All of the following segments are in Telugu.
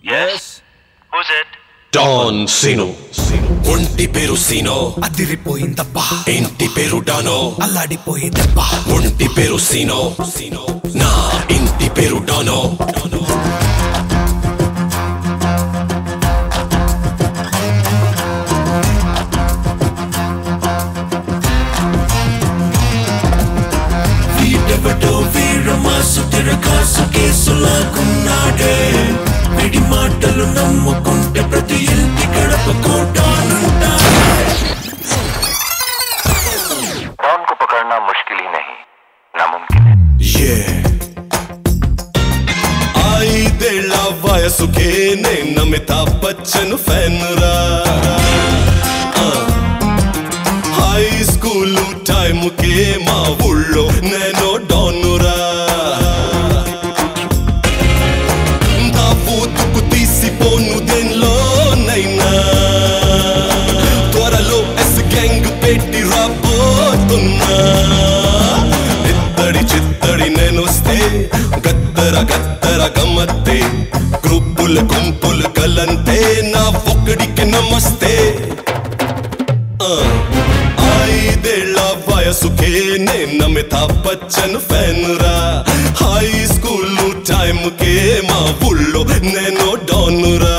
Yes Who's it? Don scene ఒంటి పేరు సీనో అదిరిపోయిందబ్బా ఇంటి పేరు డానో అల్లాడిపోయిందబ్బా ఒంటి పేరు సీనో సీనో నా ఇంటి పేరు డానో వీడెవడో వీరమాసు తిరకాసు కేసులాగున్నాడే విడి మాటలు నమ్ముకుంటే ప్రతి ఇంటి గడప కోటానుంటాడే डॉन को पकड़ना मुश्किल ही नहीं नामुमकिन है ఐదేళ్ల వయసుకే నేను అమితాబ్ బచ్చన్ ఫ్యాన్ రా హై స్కూల్ టైముకే మా ఊళ్ళో నేను డానురా దావూతుకు తీసిపోను దేనిలోనైనా త్వరలో ఎస్ గ్యాంగ్ పెట్టి రాబోతున్నా ఇత్తడి చిత్తడి నేనొస్తే గద్దర గద్దర గమ్మత్తే గ్రూపుల గుంపులు కలంతే నా ఒక్కడికి నమస్తే ఆ, ఐదేళ్ల వయసుకే నేను అమితాబ్ బచ్చన్ ఫ్యాన్ రా హై స్కూల్ టైముకే మా ఊళ్ళో నేను డానురా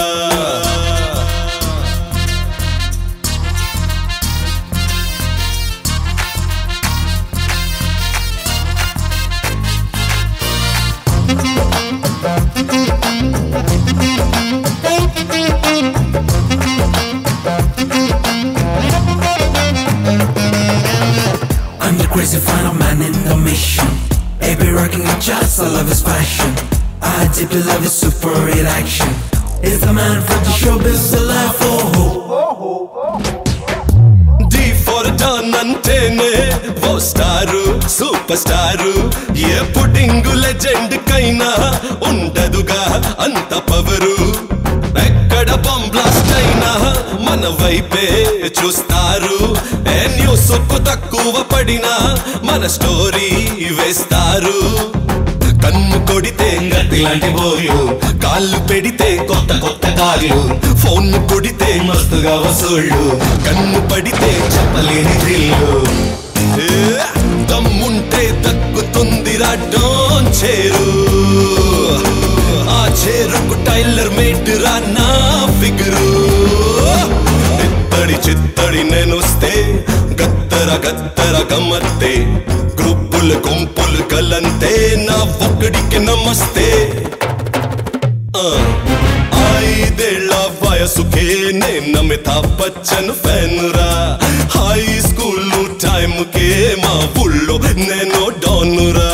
I'm the crazy final man in the mission. AB rocking the charts, I love his fashion. I deeply love his super hit action. It's the man from the showbiz alive for hope. D for Don అంటేనే ఓ స్టారు సూపర్ స్టారు ఏ పుడింగు లెజెండ్ కైనా ఉండదుగా అంత పవరు ఎక్కడ బాంబ్ బ్లాస్ట్ అయినా మన వైపే చూస్తారు ఏ న్యూస్ తక్కువ పడినా మన స్టోరీ వేస్తారు కన్ను కొడితే గట్టి లాంటి బోర్లు కాళ్ళు పెడితే కొత్త కొత్త కార్లు ఫోన్ కొడితే మస్తుగా వసూళ్ళు కన్ను పడితే చెప్పలేని థ్రిల్లు ఏ, దమ్ముంటే దక్కుతుంది డోన్ చేరు ఆ చేరుకు టైలర్ మేట్ రా నా ఫిగరు ఇత్తడి చిత్తడి నేనొస్తే గత్తర గత్తర గమ్మత్తే గ్రూపులు గుంపులు కలంతే నా ఒక్కడికి నమస్తే ఆ, ఐదేళ్ల వయసుకే నేను అమితాబ్ బచ్చన్ ఫ్యాన్ రా హై స్కూల్ టైముకే మా ఊళ్ళో నేను డానురా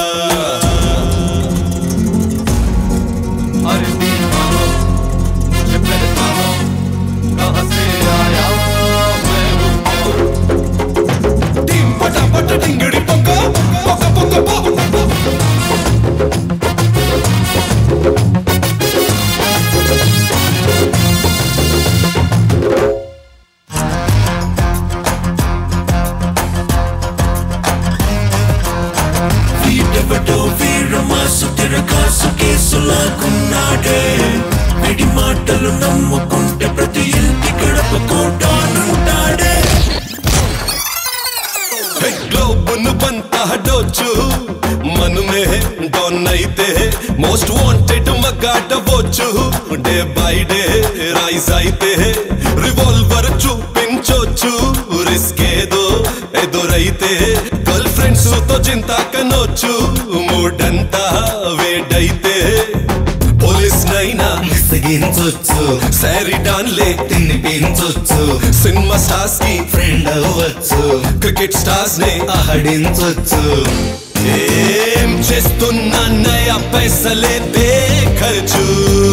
अरे दीवानो मुझे पहचानो कहाँ से आया मैं हूँ कौन? టీం పట పట డింగిడి పొక్క పొక్క పొక్క పొక్క వీడెవడో వీరమాసు తిరకాసు కేసులాగున్నాడే విడి మాటలు నమ్ముకుంటే ప్రతి ఇంటి గడప కోటానుంటాడే గ్లోబును బంత హడోచు మనమే డౌన్ అయితే మోస్ట్ వాంటెడ్ మగాడవచ్చు డే బై డే రైజ్ అయితే రివాల్వర్ చూపించొచ్చు రిస్క్ ఏదో ఎదురైతే గర్ల్ ఫ్రెండ్స్ తో చింత కనొచ్చు మూడంతా వేడైతే పోలీస్ నైనా విసిగించొచ్చు సారిడాన్లే తినిపించొచ్చు సినిమా స్టార్స్ కి ఫ్రెండ్ అవ్వచ్చు క్రికెట్ స్టార్స్ నే ఆడించొచ్చు ఏం చేస్తున్నా నయా పైసలే ఖర్చు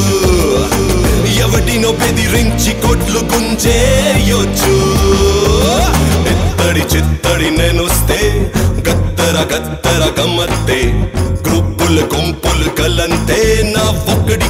ఎవడినో బెదిరించి కొట్లు గుంజేయొచ్చు ఇత్తడి చిత్తడి నేనొస్తే గత్తర గత్తర గమ్మత్తే గ్రూపులు గుంపులు కలంతే నా ఒక్కడి